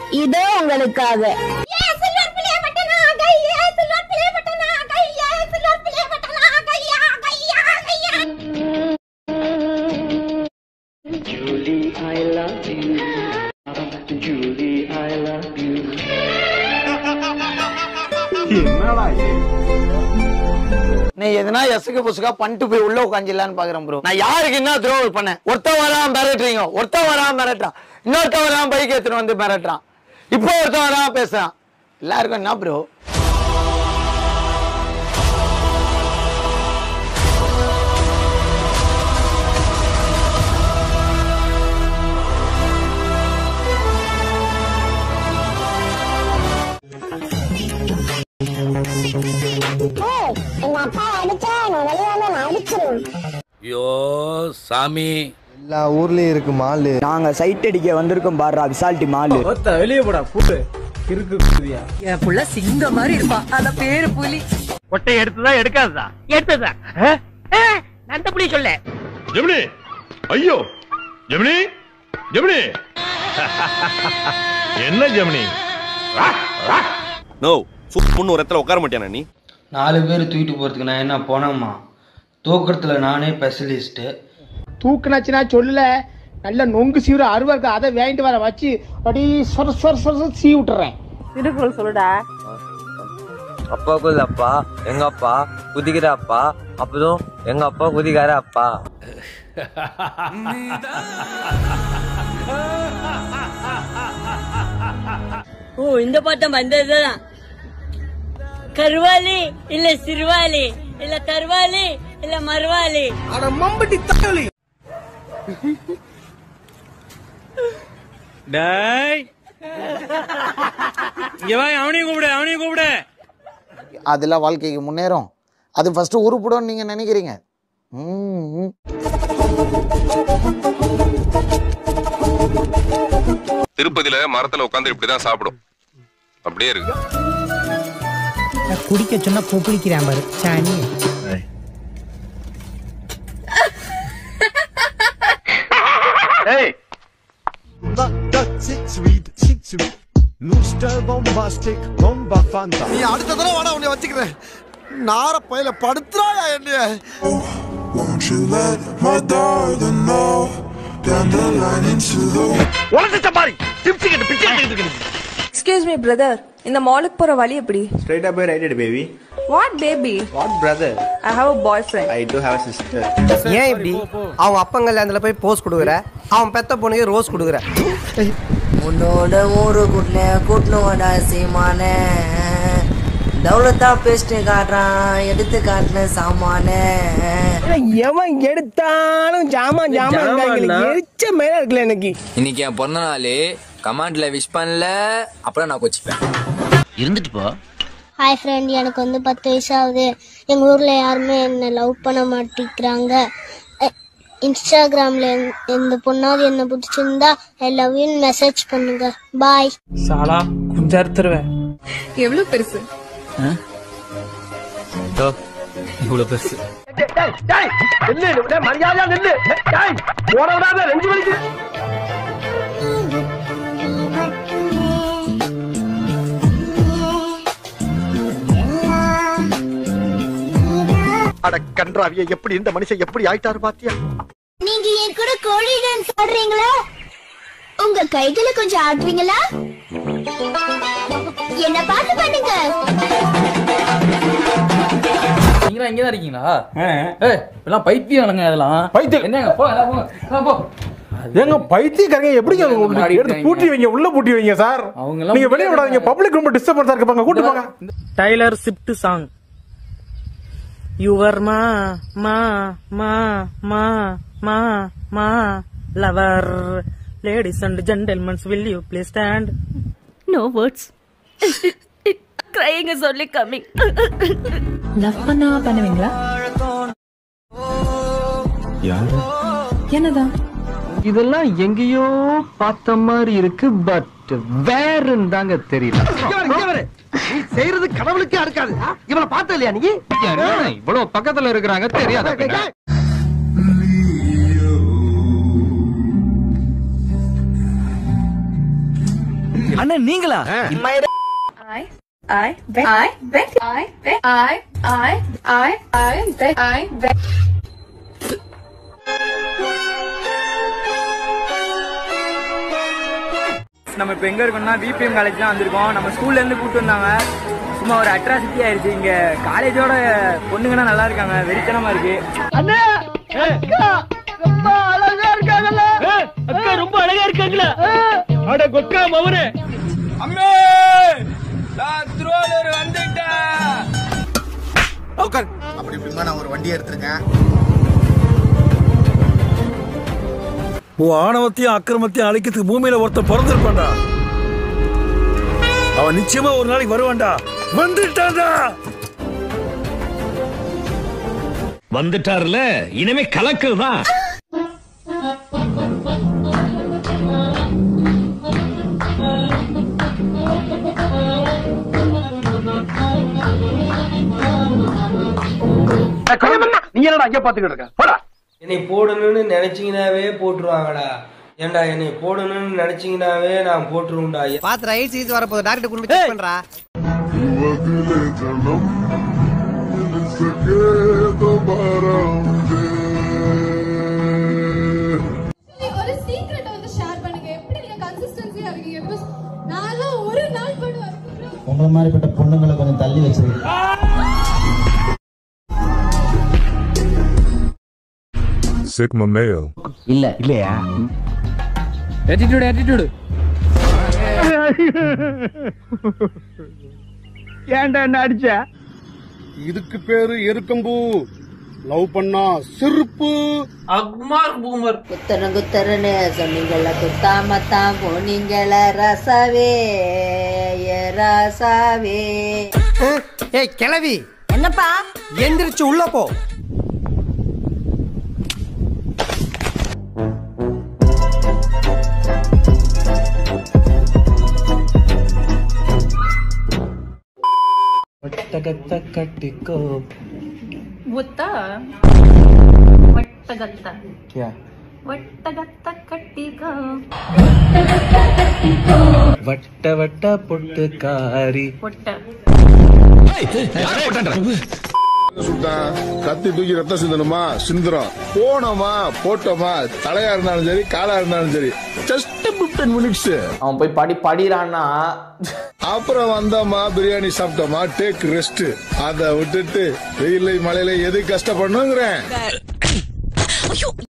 இதோ உங்களுக்காக நீ எதுனா எசுக்கு புசுக்கா பண்ணிட்டு போய் உள்ள உட்காந்துலான்னு பாக்குறேன் ப்ரோ நான் யாருக்கு என்ன துரோகம் பண்ணேன் ஒருத்தன் வரான் மிரட்டுறீங்க ஒருத்தன் வரான் மிரட்டுறான் இன்னொருத்தன் வரான் பைக் எடுத்துட்டு வந்து மிரட்டுறான் இப்போ ஒருத்தன் வரான் பேசுறான் எல்லாருக்கும் என்ன ப்ரோ எங்க அப்பா அடிச்சா நான் வெளியே நான் அடிச்சிருவேன் ஐயோ சாமி எல்லா ஊர்லயும் இருக்கு மாலு நாங்க சைட் அடிக்க வந்திருக்கோம் பாரு விசால்ட்டி மாலு வெளியே போடா கூட்டு இருக்கு குதியா என் புள்ள சிங்க மாதிரி இருப்பான் ஆனா பேரு புலி கொட்டை எடுத்ததா எடுக்காததா எடுத்ததா அந்த புள்ளி சொல்ல ஜெமினி ஐயோ ஜெமினி ஜெமினி என்ன ஜெமினி நோ முன்னு ஒரு இடத்துல உட்கார மாட்டியானா நீ நாலு பேர் தூக்கிட்டு போறதுக்கு நான் என்ன போனோமா தூக்கறதுல நானே ஸ்பெஷலிஸ்ட் தூக்குனாச்சுன்னா சொல்லல நல்ல நொங்கு சீவுற அருவா இருக்கு அதை வாங்கிட்டு வர வச்சு அப்படி சொர சொர சொர சீ விட்டுறேன் திருக்குறள் சொல்லுடா அப்பாவுக்கு அப்பா எங்க அப்பா குதிக்கிற அப்பா அப்பதும் எங்க அப்பா குதிக்கார அப்பா ஓ இந்த பாட்டம் வந்ததுதான் கருவாலி இல்ல சிறுவாலி இல்ல கருவாலி இல்ல மறுவாலி அட மம்பட்டி தக்காளி டேய் இங்க வா அவனையும் கூப்பிடு அவனையும் கூப்பிடு அதெல்லாம் வாழ்க்கைக்கு முன்னேறும் அது ஃபர்ஸ்ட் உருப்படும்னு நீங்க நினைக்கிறீங்க ம், ம். திருப்பதியில மரத்துல உட்காந்து இப்படிதான் சாப்பிடும் அப்படியே இருக்கு குடிக்க சொன்னா கொப்பளிக்கிறான் பாரு சாணி நீ அடுத்த தடவை வாடா உன்னை வச்சுக்கிறேன் நார பையில படுத்துறாயா என்னைய உலக சம்பாரி டிப்ஸ் கிட்ட பிச்சை எடுத்துக்கிட்டு இருக்கு எக்ஸ்கியூஸ் மீ பிரதர் இந்த மாலுக்கு போற வழி எப்படி ஸ்ட்ரைட்டா போய் ரைட் எடு baby what baby what brother I have a boyfriend I do have sister ஏன் இப்படி அவன் அப்பங்கல்ல அதுல போய் போஸ் கொடுக்குற அவன் பெத்த பொண்ணுக்கு ரோஸ் கொடுக்குற உன்னோட ஊரு குட்ல கூட்டணுவாடா சீமானே தௌலத்தா பேஸ்ட் காட்டுறான் எடுத்து காட்டுன சாமானே எவன் எடுத்தாலும் ஜாமான் ஜாமான் எரிச்ச மேல இருக்குல்ல எனக்கு இன்னைக்கு என் பிறந்த நாள் கமாண்ட்ல விஷ் பண்ணல அப்புறம் நான் கொச்சிப்பேன் இருந்துட்டு போ ஹாய் ஃப்ரெண்ட் எனக்கு வந்து பத்து வயசு ஆகுது எங்கள் ஊரில் யாருமே என்னை லவ் பண்ண மாட்டேங்கிறாங்க இன்ஸ்டாகிராமில் எந்த பொண்ணாவது என்னை பிடிச்சிருந்தா ஐ லவ் யூ மெசேஜ் பண்ணுங்க பாய் சாலா கொஞ்சம் அறுத்துருவேன் எவ்வளவு பெருசு இவ்வளவு பெருசு நில்லு மரியாதையா நில்லு போட விடாத ரெஞ்சு வலிக்கு அட கன்றாவிய எப்படி இந்த மனுஷன் எப்படி ஆயிட்டாரு பாத்தியா நீங்க என் கூட கோழி டான்ஸ் ஆடுறீங்களா உங்க கைகளை கொஞ்சம் ஆடுறீங்களா என்ன பாட்டு பண்ணுங்க நீங்களா இங்கே தான் இருக்கீங்களா ஏய் எல்லாம் பைத்தியம் இதெல்லாம் பைத்தியம். என்னங்க போ எல்லாம் போங்க எல்லாம் போ எங்க பைத்தியக்காரங்க எப்படிங்க உங்களுக்கு எடுத்து பூட்டி வைங்க உள்ள பூட்டி வைங்க சார் அவங்க எல்லாம் வெளியே விடாதீங்க பப்ளிக் ரொம்ப டிஸ்டர்பன்ஸா இருப்பாங்க கூட்டு போங்க டைலர் ஷிஃப்ட் சாங் யுவர் மா மா மா மா மா மா lover ladies and gentlemans will you please stand no words கிரைங்க சொல்லி கம்மிங் லவ் பண்ணா பண்ணுவீங்களா என்னதான் இதெல்லாம் எங்கேயோ பார்த்த மாதிரி இருக்கு பட் வேறுன்னு தாங்க தெரியல நீ செய்யறது கடவுளுக்கே அடுக்காது இவனை பார்த்த இல்லையா நீ இவ்வளவு பக்கத்துல இருக்கிறாங்க தெரியாத அண்ணா நீங்களா I, I, bet, I, bet, I, bet, I, I, I, I, bet, I, bet. நம்ம இப்போ எங்க இருக்கோம்னா விபிஎம் காலேஜ் தான் வந்திருக்கோம் நம்ம ஸ்கூல்ல இருந்து கூட்டு வந்தாங்க சும்மா ஒரு அட்ராசிட்டி ஆயிருச்சு இங்க காலேஜோட பொண்ணுங்கன்னா நல்லா இருக்காங்க வெறித்தனமா இருக்கு அக்கா ரொம்ப அழகா இருக்காங்களா அட கொக்கா மவனே அம்மே நான் திருவாரூர் வந்துட்டேன் அப்படி இப்படிமா நான் ஒரு வண்டி எடுத்துருக்கேன் உன் ஆணவத்தையும் அக்கிரமத்தையும் அழிக்கிறதுக்கு பூமியில ஒருத்தன் பிறந்திருப்பான்டா அவன் நிச்சயமா ஒரு நாளைக்கு வருவான்டா வந்துட்டான்டா வந்துட்டாருல இனிமே கலக்கல் தான் நீ என்னடா அங்கே பாத்துக்கிட்டு இருக்க போடா என்னை போடணும்னு நினைச்சீங்கனாவே போட்டுருவாங்கடா ஏன்டா என்னை போடணும்னு நினைச்சீங்கனாவே நான் போட்டுருவேன்டா பாத்து ரைட் சீஸ் வரப்போகுது டாக்டர் கொண்டு போய் செக் பண்றா ஒரு சீக்ரெட் வந்து ஷேர் பண்ணுங்க எப்படி நீங்க கன்சிஸ்டன்சியா இருக்கீங்க பிகாஸ் நான்லாம் ஒரு நாள் பண்ணுவேன் உங்களை மாதிரிப்பட்ட பொண்ணுங்களை கொஞ்சம் தள்ளி வச்சிருக்கு Sigma male. இல்ல இல்லையா attitude attitude ஏன்டா என்ன அடிச்ச இதுக்கு பேரு எருக்கம்பூ லவ் பண்ணா செருப்பு குத்தர குத்தரன்னு சொன்னீங்கள குத்தாம தான் போனீங்கள ரசாவே ஏ ரசாவே ஏய் கிளவி என்னப்பா எந்திரிச்சு உள்ள போ கட்டிக்கோ முத்த வட்டகத்த வட்டகத்த கட்டிக்கோ வட்ட வட்ட பொட்டு காரி பொட்ட கத்தி தூக்கி ரத்தம் சிந்தணுமா சிந்துறோம் போனோமா போட்டோமா தலையா இருந்தாலும் சரி காலா இருந்தாலும் சரி ஜஸ்ட் பிப்டீன் மினிட்ஸ் அவன் போய் படி படிடான்னா அப்புறம் வந்தோமா பிரியாணி சாப்பிட்டோமா டேக் ரெஸ்ட் அதை விட்டுட்டு வெயிலை மழையில எது கஷ்டப்படணுங்கிறேன்